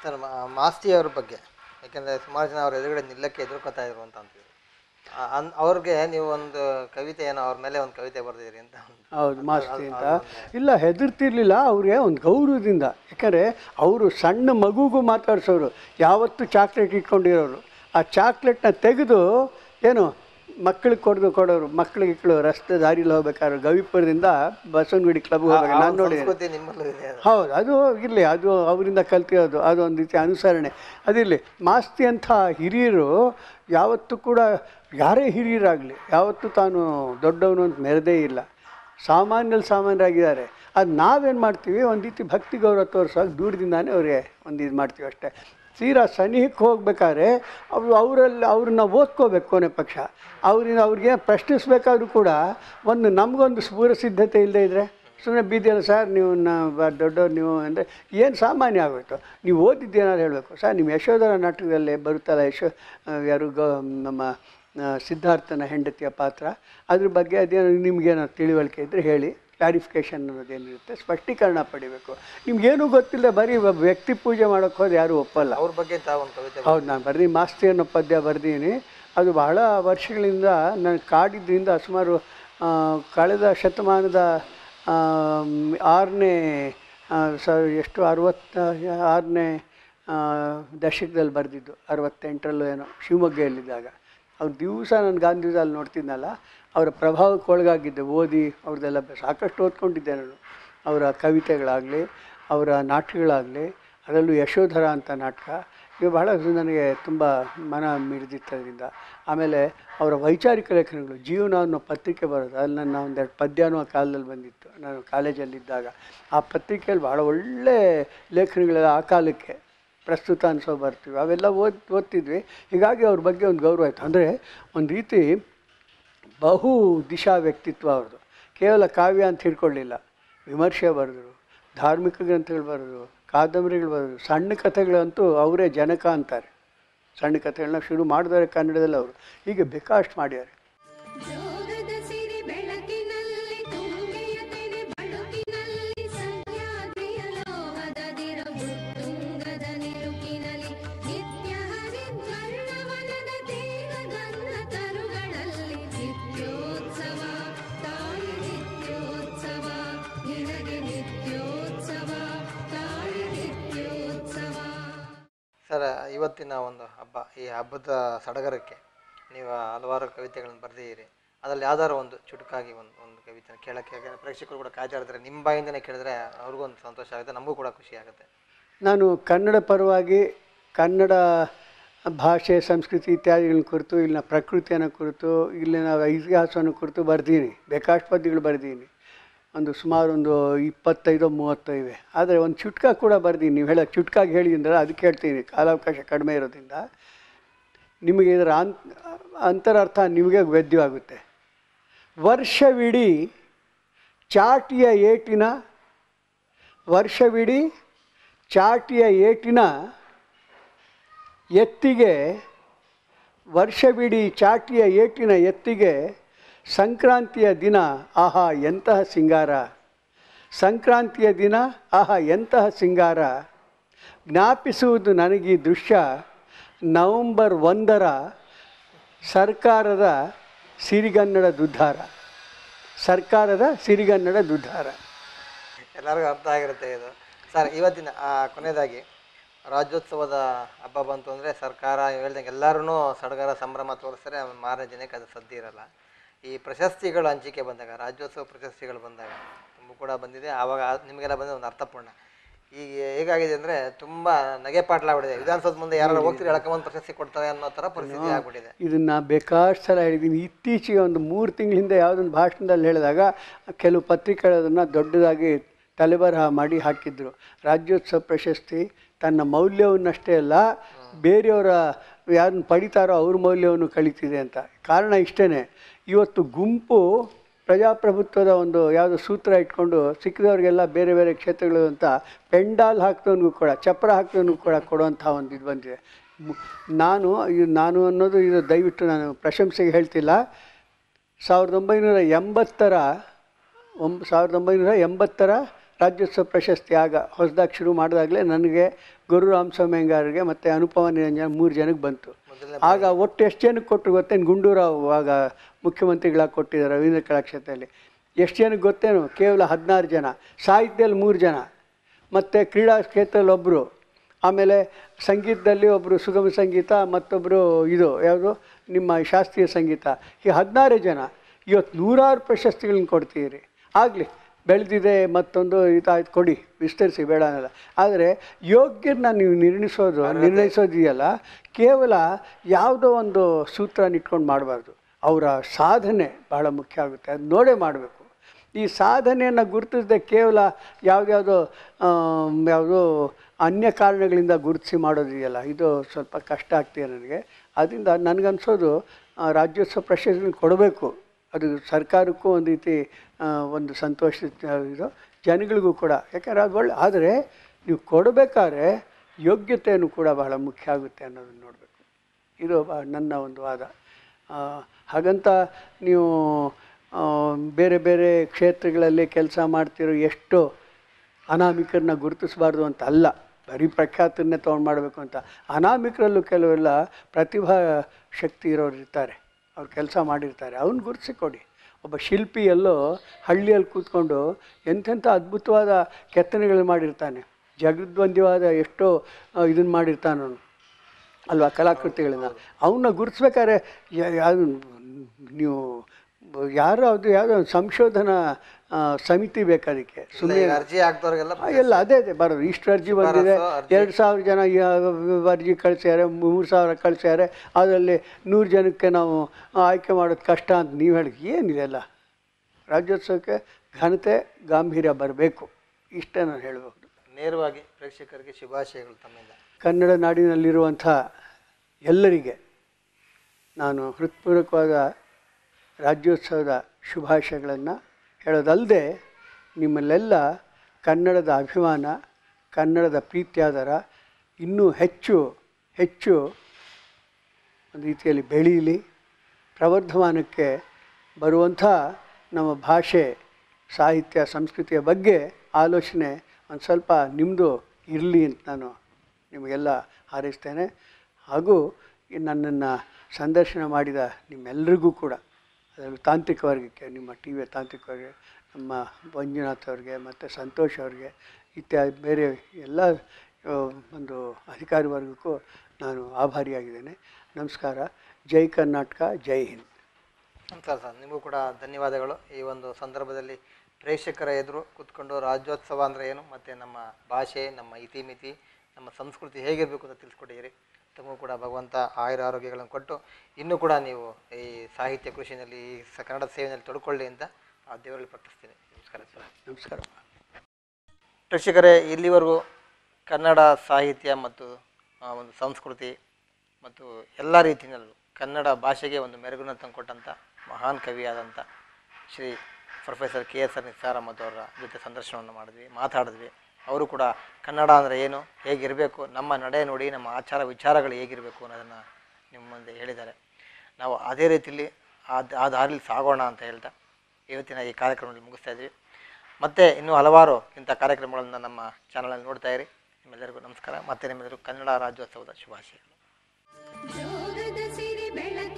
Sir ಮಾ- ಮಾಸ್ತಿ ಅವ್ರ ಬಗ್ಗೆ ಯಾಕೆಂದರೆ ಸುಮಾರು ಜನ ಅವ್ರ ಎದುರುಗಡೆ ನಿಲ್ಲಕ್ಕೆ ಎದುರ್ಕೊತಾ ಇದ್ರು ಅಂತ ಅಂತಿದ್ರು ಆ- ಅನ್- ಅವ್ರಿಗೆ ನೀವು ಒಂದು ಕವಿತೆ ಏನೋ ಅವ್ರ ಮೇಲೆ ಒಂದು ಕವಿತೆ ಬರ್ದಿದ್ದೀರಿ ಅಂತ ಒಂದು- ಹೌದು ಮಾಸ್ತಿ ಅಂತ ಇಲ್ಲ ಹೆದರ್ತಿರ್ಲಿಲ್ಲ ಅವ್ರಿಗೆ ಒಂದು ಗೌರವದಿಂದ ಯಾಕಂದರೆ ಅವರು ಸಣ್ಣ ಮಗುಗೂ ಮಾತಾಡ್ಸೋರು ಯಾವತ್ತೂ ಚಾಕ್ಲೇಟ್ ಇಟ್ಕೊಂಡಿರೋರು ಆ ಚಾಕ್ಲೇಟ್ನ ತೆಗೆದು ಏನು ಮಕ್ಕಳಿಗೆ ಕೊಡೋದು ಕೊಡೋರು ಮಕ್ಕಳಿಗೆ ಇಕ್ಕಳು ರಸ್ತೆ ದಾರಿಲಿ ಹೋಗ್ಬೇಕಾದ್ರೆ ಗವಿಪುರದಿಂದ ಬಸವನಗುಡಿ ಕ್ಲಬ್ ಹೋಗ್ಬೇಕು ನಾನು ನೋಡಿ ಸಂಸ್ಕೃತಿ ನಿಮ್ಮಲ್ಲೂ ಇದೆ ಅದು. ಹೌದು ಅದು ಇರಲಿ ಅದು ಅವರಿಂದ ಕಲ್ತಿರೋದು ಅದು ಒಂದು ರೀತಿ ಅನುಸರಣೆ ಅದಿರಲಿ ಮಾಸ್ತಿ ಅಂಥ ಹಿರಿಯರು ಯಾವತ್ತೂ ಕೂಡ ಯಾರೇ ಹಿರಿಯರಾಗಲಿ ಯಾವತ್ತೂ ತಾನು ದೊಡ್ಡವನು ಅಂತ ಮೆರೆದೇ ಇಲ್ಲ ಸಾಮಾನ್ಯದಲ್ಲಿ ಸಾಮಾನ್ಯರಾಗಿದ್ದಾರೆ ಅದು ನಾವೇನು ಮಾಡ್ತೀವಿ ಒಂದು ರೀತಿ ಭಕ್ತಿ ಗೌರವ ತೋರಿಸೋಕೆ ದೂರದಿಂದಾನೇ ಅವ್ರಿಗೆ ಒಂದು ಇದು ಮಾಡ್ತೀವಿ ಅಷ್ಟೇ ತೀರಾ ಸನಿಹಕ್ಕೆ ಹೋಗ್ಬೇಕಾದ್ರೆ ಅವರು ಅವರಲ್ಲಿ ಅವ್ರನ್ನ ಓದ್ಕೋಬೇಕು ಕೊನೆ ಪಕ್ಷ ಅವ್ರಿಂದ ಅವ್ರಿಗೆ ಪ್ರಶ್ನಿಸ್ಬೇಕಾದ್ರೂ ಕೂಡ ಒಂದು ನಮಗೊಂದು ಪೂರ್ವ ಸಿದ್ಧತೆ ಇಲ್ಲದೆ ಇದ್ದರೆ ಸುಮ್ಮನೆ ಬೀದಿಯಲ್ಲ ಸರ್ ನೀವು ನ ಬ- ದೊಡ್ಡವ್ರು ನೀವು ಅಂದರೆ ಏನು ಸಾಮಾನ್ಯ ಆಗೋಯ್ತು ನೀವು ಓದಿದ್ದೇನಾದ್ರು ಹೇಳಬೇಕು ಸರ್ ನಿಮ್ಮ ಯಶೋಧರ ನಾಟಕದಲ್ಲಿ ಬರುತ್ತಲ್ಲ ಯಶೋ ಆ, ಯಾರು ಗ ನಮ್ಮ ಆ, ಸಿದ್ಧಾರ್ಥನ ಹೆಂಡತಿಯ ಪಾತ್ರ ಅದ್ರ ಬಗ್ಗೆ ಅದೇನೋ ನಿಮಗೇನೋ ತಿಳಿವಳಿಕೆ ಇದ್ದರೆ ಹೇಳಿ ಕ್ಲಾರಿಫಿಕೇಷನ್ ಅನ್ನೋದೇನಿರುತ್ತೆ ಸ್ಪಷ್ಟೀಕರಣ ಪಡಿಬೇಕು ನಿಮ್ಗೇನೂ ಗೊತ್ತಿಲ್ಲ ಬರೀ ಒಬ್ಬ ವ್ಯಕ್ತಿ ಪೂಜೆ ಮಾಡೋಕ್ಕೆ ಹೋದ್ರೆ ಯಾರೂ ಒಪ್ಪಲ್ಲ ಅವ್ರ ಬಗ್ಗೆ ತಾವು ಒಂದು ಕವಿತೆ ಹೌದು ನಾನು ಬರ್ದಿ ಮಾಸ್ತಿ ಅನ್ನೋ ಪದ್ಯ ಬರ್ದೀನಿ ಅದು ಬಹಳ ವರ್ಷಗಳಿಂದ ನಾನು ಕಾಡಿದ್ರಿಂದ ಸುಮಾರು ಆ, ಕಳೆದ ಶತಮಾನದ ಆ, ಮ್, ಆರನೇ ಆ, ಸ ಎಷ್ಟು ಅರವತ್ತ ಆರನೇ ಆ, ದಶಕದಲ್ಲಿ ಬರೆದಿದ್ದು ಅರವತ್ತೆಂಟರಲ್ಲೂ ಏನೋ ಶಿವಮೊಗ್ಗದಲ್ಲಿದ್ದಾಗ ಅವ್ರು ದಿವಸ ನಾನು ಗಾಂಧಿದಲ್ಲಿ ನೋಡ್ತಿದ್ನಲ್ಲ ಅವರ ಪ್ರಭಾವಕ್ಕೆ ಒಳಗಾಗಿದ್ದೆ ಓದಿ ಅವ್ರದ್ದೆಲ್ಲ ಸಾಕಷ್ಟು ಓದ್ಕೊಂಡಿದ್ದೆ ನಾನು ಅವರ ಕವಿತೆಗಳಾಗಲಿ ಅವರ ನಾಟಕಗಳಾಗಲಿ ಅದರಲ್ಲೂ ಯಶೋಧರ ಅಂತ ನಾಟಕ ಇವು ಬಹಳ ನನಗೆ ತುಂಬ ಮನ ಮಿಡಿದಿತ್ತದ್ರಿಂದ ಆಮೇಲೆ ಅವರ ವೈಚಾರಿಕ ಲೇಖನಗಳು ಜೀವನ ಅನ್ನೋ ಪತ್ರಿಕೆ ಬರೋದು ಅಲ್ಲಿ ನನ್ನ ಒಂದೆರಡು ಪದ್ಯನೂ ಆ ಕಾಲದಲ್ಲಿ ಬಂದಿತ್ತು ನಾನು ಕಾಲೇಜಲ್ಲಿದ್ದಾಗ ಆ ಪತ್ರಿಕೆಯಲ್ಲಿ ಭಾಳ ಒಳ್ಳೆ ಲೇಖನಗಳೆಲ್ಲ ಆ ಕಾಲಕ್ಕೆ ಪ್ರಸ್ತುತ ಅನ್ಸೋ ಬರ್ತೀವಿ ಅವೆಲ್ಲ ಓದ್ ಓದ್ತಿದ್ವಿ ಹೀಗಾಗಿ ಅವ್ರ ಬಗ್ಗೆ ಒಂದು ಗೌರವ ಆಯಿತು ಅಂದರೆ ಒಂದು ರೀತಿ ಬಹು ದಿಶಾ ವ್ಯಕ್ತಿತ್ವ ಅವ್ರದ್ದು ಕೇವಲ ಕಾವ್ಯ ಅಂತ ಹಿಡ್ಕೊಳ್ಳಿಲ್ಲ ವಿಮರ್ಶೆ ಬರೆದ್ರು ಧಾರ್ಮಿಕ ಗ್ರಂಥಗಳು ಬರೆದ್ರು ಕಾದಂಬರಿಗಳು ಬರೆದ್ರು ಸಣ್ಣ ಕಥೆಗಳಂತೂ ಅವರೇ ಜನಕ ಅಂತಾರೆ ಸಣ್ಣ ಕಥೆಗಳನ್ನ ಶುರು ಮಾಡಿದವರು ಕನ್ನಡದಲ್ಲಿ ಅವರು ಹೀಗೆ ಬೇಕಾಷ್ಟು ಮಾಡ್ಯಾರೆ ಜೋಗದ ಸಿರಿ ಬೆಳಕಿನಲ್ಲಿ ತುಂಗೆಯ ತೆನೆ ಬಳುಕಿನಲ್ಲಿ ಸಹ್ಯಾದ್ರಿಯ ಲೋಹದ ದಿರವು ತುಂಗದ ನಿಲುಕಿನಲ್ಲಿ ನಿತ್ಯ ಹರಿದ್ವರ್ಣವನದ ತೇಗ ಗಂಧ ತರುಗಳಲ್ಲಿ ನಿತ್ಯೋತ್ಸವ ತಾಯಿ ನಿತ್ಯೋತ್ಸವ ನಿನಗೆ ನಿತ್ಯೋತ್ಸವ ತಾಯಿ ನಿತ್ಯೋತ್ಸವ ಸರ್ ಇವತ್ತಿನ ಒಂದು ಹಬ್ಬ ಈ ಹಬ್ಬದ ಸಡಗರಕ್ಕೆ ನೀವು ಹಲವಾರು ಕವಿತೆಗಳನ್ನು ಬರೆದಿದ್ದೀರಿ ಅದರಲ್ಲಿ ಯಾವ್ದಾದ್ರು ಒಂದು ಚುಟುಕಾಗಿ ಒಂದು ಒಂದು ಕವಿತೆ ಕೇಳಕ್ಕೆ ಯಾಕಂದ್ರೆ ಪ್ರೇಕ್ಷಕರು ಕೂಡ ಕಾಯ್ತಾ ಇರ್ತಾರೆ ನಿಮ್ಮ ಬಾಯಿಂದನೇ ಕೇಳಿದ್ರೆ ಅವ್ರಿಗೂ ಒಂದು ಸಂತೋಷ ಆಗುತ್ತೆ ನಮಗೂ ಕೂಡ ಖುಷಿ ಆಗುತ್ತೆ ನಾನು ಕನ್ನಡ ಪರವಾಗಿ ಕನ್ನಡ ಭಾಷೆ ಸಂಸ್ಕೃತಿ ಇತ್ಯಾದಿಗಳನ್ನ ಕುರಿತು ಇಲ್ಲಿನ ಪ್ರಕೃತಿಯನ್ನು ಕುರಿತು ಇಲ್ಲಿನ ಇತಿಹಾಸವನ್ನು ಕುರಿತು ಬರ್ದೀನಿ ಬೇಕಾಷ್ಟು ಪದ್ಯಗಳು ಬರ್ದೀನಿ ಒಂದು ಸುಮಾರು ಒಂದು ಇಪ್ಪತ್ತೈದು ಮೂವತ್ತು ಇವೆ ಆದರೆ ಒಂದು ಚುಟ್ಕ ಕೂಡ ಬರ್ದೀನಿ ನೀವು ಹೇಳೋ ಚುಟ್ಕಾಗಿ ಹೇಳಿದ್ರೆ ಅದಕ್ಕೆ ಹೇಳ್ತೀನಿ ಕಾಲಾವಕಾಶ ಕಡಿಮೆ ಇರೋದ್ರಿಂದ ನಿಮಗೆ ಇದರ ಅನ್ ಅಂತರರ್ಥ ನಿಮಗೆ ವೇದ್ಯವಾಗುತ್ತೆ ವರ್ಷವಿಡೀ ಚಾಟಿಯ ಏಟಿನ ವರ್ಷವಿಡೀ ಚಾಟಿಯ ಏಟಿನ ಎತ್ತಿಗೆ ವರ್ಷವಿಡೀ ಚಾಟಿಯ ಏಟಿನ ಎತ್ತಿಗೆ ಸಂಕ್ರಾಂತಿಯ ದಿನ ಆಹಾ ಎಂತಹ ಸಿಂಗಾರ ಸಂಕ್ರಾಂತಿಯ ದಿನ ಆಹಾ ಎಂತಹ ಸಿಂಗಾರ ಜ್ಞಾಪಿಸುವುದು ನನಗೀ ದೃಶ್ಯ ನವಂಬರ್ ಒಂದರ ಸರ್ಕಾರದ ಸಿರಿಗನ್ನಡದ ಉದ್ಧಾರ ಸರ್ಕಾರದ ಸಿರಿಗನ್ನಡದ ಉದ್ಧಾರ ಎಲ್ಲರಿಗೂ ಅರ್ಥ ಆಗಿರುತ್ತೆ ಇದು ಸರ್ ಇವತ್ತಿನ ಆ, ಕೊನೆಯದಾಗಿ ರಾಜ್ಯೋತ್ಸವದ ಹಬ್ಬ ಬಂತು ಅಂದರೆ ಸರ್ಕಾರ ಹೇಳ್ದಂಗೆ ಎಲ್ಲರೂ ಸಡಗರ ಸಂಭ್ರಮ ತೋರಿಸ್ತಾರೆ ಮಾರನೇ ಜನಕ್ಕೆ ಅದು ಸದ್ದಿ ಇರಲ್ಲ ಈ ಪ್ರಶಸ್ತಿಗಳು ಹಂಚಿಕೆ ಬಂದಾಗ ರಾಜ್ಯೋತ್ಸವ ಪ್ರಶಸ್ತಿಗಳು ಬಂದಾಗ ತುಂಬ ಕೂಡ ಬಂದಿದೆ ಆವಾಗ ಆ- ನಿಮಗೆಲ್ಲ ಬಂದಿದೆ ಒಂದು ಅರ್ಥಪೂರ್ಣ ಈಗ ಹೇಗಾಗಿದೆ ಅಂದರೆ ತುಂಬ ನಗೆ ಪಾಟ್ಲಾಗ್ಬಿಟ್ಟಿದೆ ವಿಧಾನಸೌಧ ಮುಂದೆ ಯಾರು ಹೋಗ್ತೀರಿ ಎಳ್ಕೊಂಬಂದು ಪ್ರಶಸ್ತಿ ಕೊಡ್ತಾರೆ ಅನ್ನೋ ಥರ ಪರಿಸ್ಥಿತಿ ಆಗ್ಬಿಟ್ಟಿದೆ ಇದನ್ನು ಬೇಕಾಷ್ಟು ಸಲ ಹೇಳಿದ್ದೀನಿ ಇತ್ತೀಚೆಗೆ ಒಂದು ಮೂರು ತಿಂಗಳ ಹಿಂದೆ ಯಾವುದೊಂದು ಭಾಷಣದಲ್ಲಿ ಹೇಳಿದಾಗ ಕೆಲವು ಪತ್ರಿಕೆಗಳು ಅದನ್ನು ದೊಡ್ಡದಾಗಿ ತಲೆಬರಹ ಮಾಡಿ ಹಾಕಿದ್ರು ರಾಜ್ಯೋತ್ಸವ ಪ್ರಶಸ್ತಿ ತನ್ನ ಮೌಲ್ಯವನ್ನಷ್ಟೇ ಅಲ್ಲ ಬೇರೆಯವರ ಯಾರನ್ನು ಪಡಿತಾರೋ ಅವ್ರ ಮೌಲ್ಯವನ್ನು ಕಳೀತಿದೆ ಅಂತ ಕಾರಣ ಇಷ್ಟೇ ಇವತ್ತು ಗುಂಪು ಪ್ರಜಾಪ್ರಭುತ್ವದ ಒಂದು ಯಾವುದೋ ಸೂತ್ರ ಇಟ್ಕೊಂಡು ಸಿಕ್ಕಿದವ್ರಿಗೆಲ್ಲ ಬೇರೆ ಬೇರೆ ಕ್ಷೇತ್ರಗಳು ಅಂತ ಪೆಂಡಾಲ್ ಹಾಕ್ದವನಿಗೂ ಕೂಡ ಚಪ್ರ ಹಾಕ್ದವನಿಗೂ ಕೂಡ ಕೊಡುವಂಥ ಒಂದು ಇದು ಬಂದಿದೆ ಮು- ನಾನು ಇದು ನಾನು ಅನ್ನೋದು ಇದು ದಯವಿಟ್ಟು ನಾನು ಪ್ರಶಂಸೆಗೆ ಹೇಳ್ತಿಲ್ಲ ಸಾವಿರದ ಒಂಬೈನೂರ ಎಂಬತ್ತರ ಒಂಬ ಸಾವಿರದ ಒಂಬೈನೂರ ಎಂಬತ್ತರ ರಾಜ್ಯೋತ್ಸವ ಪ್ರಶಸ್ತಿ ಆಗ ಹೊಸದಾಗಿ ಶುರು ಮಾಡಿದಾಗಲೇ ನನಗೆ ಗುರು ರಾಮಸ್ವಾಮಿಗಾರಿಗೆ ಮತ್ತು ಅನುಪಮ ನಿರಂಜನ ಮೂರು ಜನಕ್ಕೆ ಬಂತು ಆಗ ಒಟ್ಟು ಎಷ್ಟು ಜನಕ್ಕೆ ಕೊಟ್ಟರು ಗೊತ್ತೇನು ಗುಂಡೂರಾವ್ ಆಗ ಮುಖ್ಯಮಂತ್ರಿಗಳಾಗಿ ಕೊಟ್ಟಿದ್ದಾರೆ ರವೀಂದ್ರ ಕಲಾಕ್ಷೇತ್ರದಲ್ಲಿ ಎಷ್ಟು ಜನಕ್ಕೆ ಗೊತ್ತೇನು ಕೇವಲ ಹದಿನಾರು ಜನ ಸಾಹಿತ್ಯದಲ್ಲಿ ಮೂರು ಜನ ಮತ್ತು ಕ್ರೀಡಾ ಕ್ಷೇತ್ರದಲ್ಲಿ ಒಬ್ಬರು ಆಮೇಲೆ ಸಂಗೀತದಲ್ಲಿ ಒಬ್ಬರು ಸುಗಮ ಸಂಗೀತ ಮತ್ತೊಬ್ಬರು ಇದು ಯಾವುದು ನಿಮ್ಮ ಶಾಸ್ತ್ರೀಯ ಸಂಗೀತ ಈ ಹದಿನಾರು ಜನ ಇವತ್ತು ನೂರಾರು ಪ್ರಶಸ್ತಿಗಳನ್ನ ಕೊಡ್ತೀರಿ ಆಗಲಿ ಬೆಳೆದಿದೆ ಮತ್ತೊಂದು ಇದಾಯ್ತು ಕೊಡಿ ವಿಸ್ತರಿಸಿ ಬೇಡ ಅನ್ನಲ್ಲ ಆದರೆ ಯೋಗ್ಯರನ್ನ ನೀವು ನಿರ್ಣಯಿಸೋದು ನಿರ್ಣಯಿಸೋದಿದೆಯಲ್ಲ ಕೇವಲ ಯಾವುದೋ ಒಂದು ಸೂತ್ರನ ಇಟ್ಕೊಂಡು ಮಾಡಬಾರ್ದು ಅವರ ಸಾಧನೆ ಭಾಳ ಮುಖ್ಯ ಆಗುತ್ತೆ ಅದು ನೋಡೇ ಮಾಡಬೇಕು ಈ ಸಾಧನೆಯನ್ನು ಗುರುತಿಸದೆ ಕೇವಲ ಯಾವುದ್ಯಾವುದೋ ಯಾವುದೋ ಅನ್ಯ ಕಾರಣಗಳಿಂದ ಗುರುತಿಸಿ ಮಾಡೋದಿದೆಯಲ್ಲ ಇದು ಸ್ವಲ್ಪ ಕಷ್ಟ ಆಗ್ತಿದೆ ನನಗೆ ಅದರಿಂದ ನನಗನ್ಸೋದು ಆ, ರಾಜ್ಯೋತ್ಸವ ಪ್ರಶಸ್ತಿ ಕೊಡಬೇಕು ಅದು ಸರ್ಕಾರಕ್ಕೂ ಒಂದು ರೀತಿ ಆ, ಒಂದು ಸಂತೋಷ ಇದು ಜನಗಳಿಗೂ ಕೂಡ ಯಾಕಂದರೆ ಅದು ಒಳ್ಳೆ ಆದರೆ ನೀವು ಕೊಡಬೇಕಾದ್ರೆ ಯೋಗ್ಯತೆಯನ್ನು ಕೂಡ ಬಹಳ ಮುಖ್ಯ ಆಗುತ್ತೆ ಅನ್ನೋದನ್ನು ನೋಡಬೇಕು ಇದು ಬ- ನನ್ನ ಒಂದು ವಾದ ಆ, ಹಾಗಂತ ನೀವು ಆ, ಬೇರೆ ಬೇರೆ ಕ್ಷೇತ್ರಗಳಲ್ಲಿ ಕೆಲಸ ಮಾಡ್ತಿರೋ ಎಷ್ಟು ಅನಾಮಿಕರನ್ನ ಗುರುತಿಸಬಾರ್ದು ಅಂತ ಅಲ್ಲ ಬರೀ ಪ್ರಖ್ಯಾತರನ್ನೇ ತೊಗೊಂಡು ಮಾಡಬೇಕು ಅಂತ ಅನಾಮಿಕರಲ್ಲೂ ಕೆಲವೆಲ್ಲ ಪ್ರತಿಭಾ ಶಕ್ತಿ ಇರೋರು ಇರ್ತಾರೆ ಅವ್ರು ಕೆಲಸ ಮಾಡಿರ್ತಾರೆ ಅವ್ನ ಗುರುತಿಸಿ ಕೊಡಿ ಒಬ್ಬ ಶಿಲ್ಪಿ ಎಲ್ಲೋ ಹಳ್ಳಿಯಲ್ಲಿ ಕೂತ್ಕೊಂಡು ಎಂತೆಂಥ ಅದ್ಭುತವಾದ ಕೆತ್ತನೆಗಳು ಮಾಡಿರ್ತಾನೆ ಜಗದ್ವಂದ್ಯವಾದ ಎಷ್ಟೋ ಇದನ್ನು ಮಾಡಿರ್ತಾನೆ ಅವನು ಅಲ್ವಾ ಕಲಾಕೃತಿಗಳನ್ನ ಅವನ್ನ ಗುರುತಿಸ್ಬೇಕಾದ್ರೆ ಯಾ- ಯಾವುದು ನೀವು ಯಾರೋ ಅದು ಯಾವುದೋ ಒಂದು ಸಂಶೋಧನಾ ಆ, ಸಮಿತಿ ಬೇಕು ಅದಕ್ಕೆ ಸುಮ್ಮನೆ ಈಗ ಅರ್ಜಿ ಹಾಕ್ದವ್ರಿಗೆಲ್ಲ ಎಲ್ಲ ಅದೇ ಅದೇ ಬರೋದು ಇಷ್ಟು ಅರ್ಜಿ ಬಂದಿದೆ ಎರಡು ಸಾವಿರ ಜನ ಯ- ಅರ್ಜಿ ಕಳಿಸ್ಯಾರೆ ಮೂರು ಸಾವಿರ ಕಳಿಸ್ಯಾರೆ ಅದರಲ್ಲಿ ನೂರು ಜನಕ್ಕೆ ನಾವು ಆಯ್ಕೆ ಮಾಡೋದು ಕಷ್ಟ ಅಂತ ನೀವು ಹೇಳಿ ಏನಿದೆ ಅಲ್ಲ ರಾಜ್ಯೋತ್ಸವಕ್ಕೆ ಘನತೆ ಗಾಂಭೀರ್ಯ ಬರಬೇಕು ಇಷ್ಟೇ ನಾನು ಹೇಳಬಹುದು ನೇರವಾಗಿ ಪ್ರೇಕ್ಷಕರಿಗೆ ಶುಭಾಶಯಗಳು ತಮ್ಮಿಂದ ಕನ್ನಡ ನಾಡಿನಲ್ಲಿರುವಂಥ ಎಲ್ಲರಿಗೆ ನಾನು ಹೃತ್ಪೂರ್ವಕವಾದ ರಾಜ್ಯೋತ್ಸವದ ಶುಭಾಶಯಗಳನ್ನು ಹೇಳೋದಲ್ಲದೆ ನಿಮ್ಮಲ್ಲೆಲ್ಲ ಕನ್ನಡದ ಅಭಿಮಾನ ಕನ್ನಡದ ಪ್ರೀತ್ಯಾದರ ಇನ್ನೂ ಹೆಚ್ಚು ಹೆಚ್ಚು ಒಂದು ರೀತಿಯಲ್ಲಿ ಬೆಳೀಲಿ ಪ್ರವರ್ಧಮಾನಕ್ಕೆ ಬರುವಂಥ ನಮ್ಮ ಭಾಷೆ ಸಾಹಿತ್ಯ ಸಂಸ್ಕೃತಿಯ ಬಗ್ಗೆ ಆಲೋಚನೆ ಒಂದು ಸ್ವಲ್ಪ ನಿಮ್ಮದು ಇರಲಿ ಅಂತ ನಾನು ನಿಮಗೆಲ್ಲ ಹಾರೈಸ್ತೇನೆ ಹಾಗೂ ಈ ನನ್ನನ್ನು ಸಂದರ್ಶನ ಮಾಡಿದ ನಿಮ್ಮೆಲ್ಲರಿಗೂ ಕೂಡ ಅದರಲ್ಲೂ ತಾಂತ್ರಿಕ ವರ್ಗಕ್ಕೆ ನಿಮ್ಮ ಟಿ ವಿಯ ತಾಂತ್ರಿಕ ವರ್ಗ ನಮ್ಮ ಮಂಜುನಾಥ್ ಅವ್ರಿಗೆ ಮತ್ತು ಸಂತೋಷ್ ಅವ್ರಿಗೆ ಇತ್ಯಾದಿ ಬೇರೆ ಎಲ್ಲ ಆ, ಒಂದು ಅಧಿಕಾರಿ ವರ್ಗಕ್ಕೂ ನಾನು ಆಭಾರಿಯಾಗಿದ್ದೇನೆ ನಮಸ್ಕಾರ ಜೈ ಕರ್ನಾಟಕ ಜೈ ಹಿಂದ್ ನಮಸ್ಕಾರ ಸರ್ ನಿಮಗೂ ಕೂಡ ಧನ್ಯವಾದಗಳು ಈ ಒಂದು ಸಂದರ್ಭದಲ್ಲಿ ಪ್ರೇಕ್ಷಕರ ಎದುರು ಕೂತ್ಕೊಂಡು ರಾಜ್ಯೋತ್ಸವ ಅಂದರೆ ಏನು ಮತ್ತು ನಮ್ಮ ಭಾಷೆ ನಮ್ಮ ಇತಿಮಿತಿ ನಮ್ಮ ಸಂಸ್ಕೃತಿ ಹೇಗಿರಬೇಕು ಅಂತ ತಿಳಿಸ್ಕೊಟ್ಟಿದ್ದೀರಿ ತಮಗೂ ಕೂಡ ಭಗವಂತ ಆಯುರ ಆರೋಗ್ಯಗಳನ್ನು ಕೊಟ್ಟು ಇನ್ನೂ ಕೂಡ ನೀವು ಈ ಸಾಹಿತ್ಯ ಕೃಷಿನಲ್ಲಿ ಈ ಸ ಕನ್ನಡ ಸೇವೆಯಲ್ಲಿ ತೊಡ್ಕೊಳ್ಳಿ ಅಂತ ಆ ದೇವರಲ್ಲಿ ಪ್ರಾರ್ಥಿಸ್ತೀನಿ ನಮಸ್ಕಾರ ಸರ್ ನಮಸ್ಕಾರ ಪ್ರೇಕ್ಷಕರೇ ಇಲ್ಲಿವರೆಗೂ ಕನ್ನಡ ಸಾಹಿತ್ಯ ಮತ್ತು ಆ, ಒಂದು ಸಂಸ್ಕೃತಿ ಮತ್ತು ಎಲ್ಲ ರೀತಿಯಲ್ಲೂ ಕನ್ನಡ ಭಾಷೆಗೆ ಒಂದು ಮೆರುಗನ್ನು ತಂದುಕೊಟ್ಟಂಥ ಮಹಾನ್ ಕವಿಯಾದಂಥ Shri professor K S R ನಿಸ್ಸಾರಮ್ಮತ್ ಅವರ ಜೊತೆ ಸಂದರ್ಶನವನ್ನು ಮಾಡಿದ್ವಿ ಮಾತಾಡಿದ್ವಿ ಅವರು ಕೂಡ ಕನ್ನಡ ಅಂದರೆ ಏನು ಹೇಗಿರಬೇಕು ನಮ್ಮ ನಡೆ ನುಡಿ ನಮ್ಮ ಆಚಾರ ವಿಚಾರಗಳು ಹೇಗಿರಬೇಕು ಅನ್ನೋದನ್ನು ನಿಮ್ಮ ಮುಂದೆ ಹೇಳಿದ್ದಾರೆ ನಾವು ಅದೇ ರೀತಿಯಲ್ಲಿ ಆ ಆ ದಾರಿಲಿ ಸಾಗೋಣ ಅಂತ ಹೇಳ್ತಾ ಇವತ್ತಿನ ಈ ಕಾರ್ಯಕ್ರಮದಲ್ಲಿ ಮುಗಿಸ್ತಾ ಇದ್ದೀವಿ ಮತ್ತೆ ಇನ್ನೂ ಹಲವಾರು ಇಂಥ ಕಾರ್ಯಕ್ರಮಗಳನ್ನು ನಮ್ಮ ಚಾನಲಲ್ಲಿ ನೋಡ್ತಾ ಇರಿ ನಿಮ್ಮೆಲ್ಲರಿಗೂ ನಮಸ್ಕಾರ ಮತ್ತೆ ನಿಮ್ಮೆಲ್ಲರಿಗೂ ಕನ್ನಡ ರಾಜ್ಯೋತ್ಸವದ ಶುಭಾಶಯಗಳು ಜೋಗದ ಸಿರಿ ಬೆಳಕಿನಲ್ಲಿ